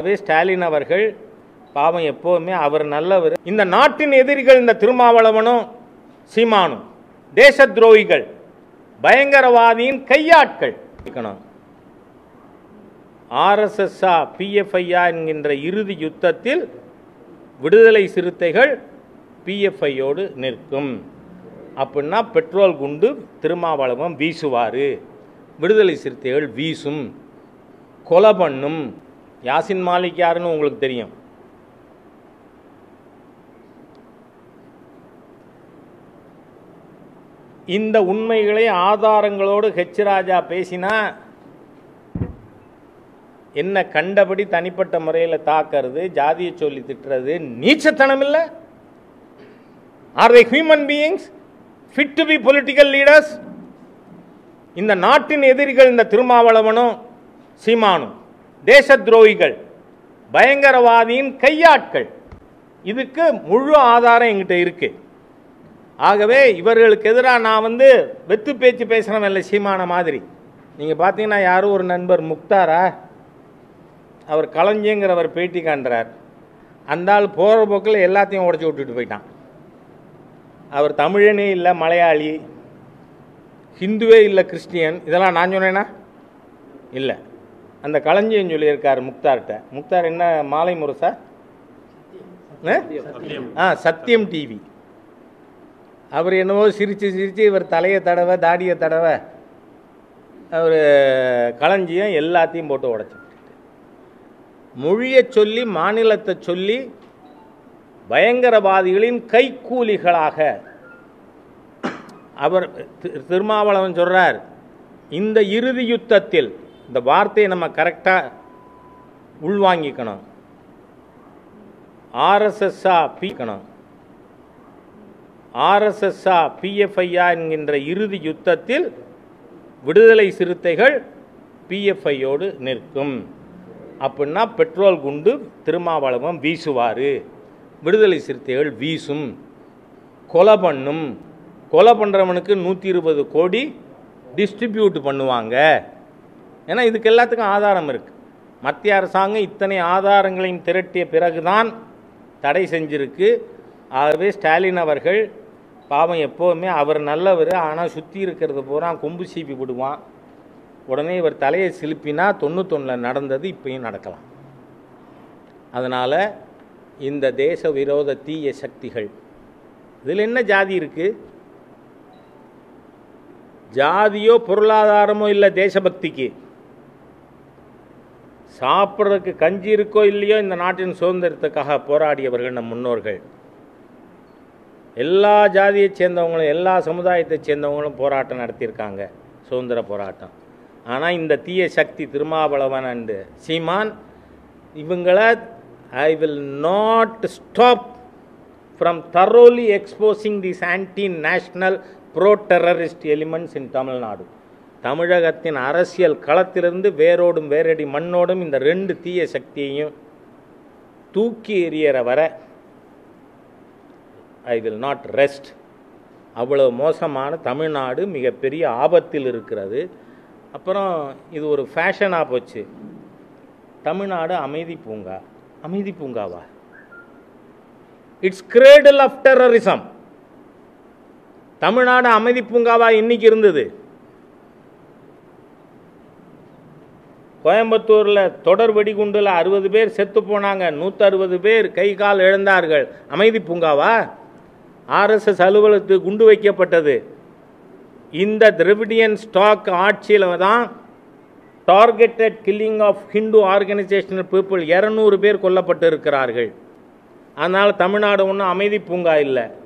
ஆகவே ஸ்டாலின் அவர்கள் பாவம் எப்போவுமே அவர் நல்லவர் இந்த நாட்டின் எதிரிகள் இந்த திருமாவளவனும் சீமானும் தேச துரோகிகள் பயங்கரவாதியின் கையாட்கள் இருக்கணும் ஆர்எஸ்எஸ்ஆ பிஎஃப்ஐஆ என்கின்ற இறுதி யுத்தத்தில் விடுதலை சிறுத்தைகள் பிஎஃப்ஐயோடு நிற்கும் அப்படின்னா பெட்ரோல் குண்டு திருமாவளவன் வீசுவார் விடுதலை சிறுத்தைகள் வீசும் கொலை பண்ணும் யாசின் மாலிக் யாருன்னு உங்களுக்கு தெரியும் இந்த உண்மைகளை ஆதாரங்களோடு ஹெச் ராஜா பேசினா என்ன கண்டபடி தனிப்பட்ட முறையில் தாக்கிறது ஜாதியை சொல்லி திட்டுறது நீச்சத்தனம் இல்லை are they human beings fit to be political leaders இந்த நாட்டின் எதிரிகள் இந்த திருமாவளவனும் சீமானும் தேச துரோகிகள் பயங்கரவாதியின் கையாட்கள் இதுக்கு முழு ஆதாரம் என்கிட்ட இருக்கு ஆகவே இவர்களுக்கு எதிராக நான் வந்து வெத்து பேச்சு பேசுகிறவன் இல்லை சீமான மாதிரி நீங்கள் பார்த்தீங்கன்னா யாரும் ஒரு நண்பர் முக்தாரா அவர் களஞ்சிங்கிறவர் பேட்டி காண்றார் அந்த ஆள் போகிற போக்கில் எல்லாத்தையும் உடச்சி விட்டுட்டு போயிட்டான் அவர் தமிழனே இல்லை மலையாளி ஹிந்துவே இல்லை கிறிஸ்டியன் இதெல்லாம் நான் சொன்னேன்னா இல்லை அந்த களஞ்சியம் சொல்லியிருக்கார் முக்தார்கிட்ட முக்தார் என்ன மாலை முரசா ஆ சத்தியம் டிவி அவர் என்னவோ சிரித்து சிரித்து இவர் தலையை தடவை தாடியை தடவை அவர் களஞ்சியம் எல்லாத்தையும் போட்டு உடச்சி மொழியை சொல்லி மாநிலத்தை சொல்லி பயங்கரவாதிகளின் கைக்கூலிகளாக அவர் தி- திருமாவளவன் சொல்றார் இந்த இறுதி யுத்தத்தில் இந்த வார்த்தையை நம்ம கரெக்டாக உள்வாங்கிக்கணும் ஆர்எஸ்எஸ்ஆ பிக்கணும் ஆர்எஸ்எஸ்ஆ பிஎஃப்ஐஆ என்கின்ற இறுதி யுத்தத்தில் விடுதலை சிறுத்தைகள் பிஎஃப்ஐயோடு நிற்கும் அப்படின்னா பெட்ரோல் குண்டு திருமாவளவன் வீசுவார் விடுதலை சிறுத்தைகள் வீசும் கொலை பண்ணும் கொலை பண்ணுறவனுக்கு நூற்றி இருபது கோடி டிஸ்ட்ரிபியூட் பண்ணுவாங்க ஏன்னா இதுக்கு எல்லாத்துக்கும் ஆதாரம் இருக்குது மத்திய அரசாங்கம் இத்தனை ஆதாரங்களையும் திரட்டிய பிறகுதான் தடை செஞ்சிருக்கு ஆகவே ஸ்டாலின் அவர்கள் பாவம் எப்போவுமே அவர் நல்லவர் ஆனால் சுற்றி இருக்கிறது பூரா கொம்பு சீப்பி விடுவான் உடனே இவர் தலையை சிலுப்பினா தொண்ணூத்தொன்னில் நடந்தது இப்பயும் நடக்கலாம் அதனால் இந்த தேச விரோத தீய சக்திகள் இதில் என்ன ஜாதி இருக்கு ஜாதியோ பொருளாதாரமோ இல்லை தேசபக்திக்கு சாப்பிட்றதுக்கு கஞ்சி இருக்கோ இல்லையோ இந்த நாட்டின் சுதந்திரத்துக்காக போராடியவர்கள் நம் முன்னோர்கள் எல்லா ஜாதியைச் சேர்ந்தவங்களும் எல்லா சமுதாயத்தைச் சேர்ந்தவங்களும் போராட்டம் நடத்தியிருக்காங்க சுதந்திர போராட்டம் ஆனால் இந்த தீய சக்தி திருமாவளவன் அண்டு சீமான் இவங்களை I will not stop from thoroughly exposing these anti national pro terrorist elements in Tamil Nadu தமிழகத்தின் அரசியல் களத்திலிருந்து வேரோடும் வேரடி மண்ணோடும் இந்த ரெண்டு தீய சக்தியையும் தூக்கி எறியற வரை ஐ வில் நாட் ரெஸ்ட் அவ்வளவு மோசமான தமிழ்நாடு மிகப்பெரிய ஆபத்தில் இருக்கிறது அப்புறம் இது ஒரு ஃபேஷனாக போச்சு தமிழ்நாடு அமைதி பூங்கா அமைதி பூங்காவா it's cradle of terrorism Tamil Nadu அமைதி பூங்காவா இன்னைக்கு இருந்தது கோயம்புத்தூரில் தொடர் வெடிகுண்டில் அறுபது பேர் செத்து போனாங்க நூற்றறுபது பேர் கை கால் இழந்தார்கள் அமைதி பூங்காவா ஆர்எஸ்எஸ் அலுவலகத்துக்கு குண்டு வைக்கப்பட்டது இந்த திரவிடியன் ஸ்டாக் ஆட்சியில் தான் targeted killing of Hindu organisational people இரநூறு பேர் கொல்லப்பட்டு இருக்கிறார்கள் அதனால் தமிழ்நாடு ஒன்றும் அமைதி பூங்கா இல்லை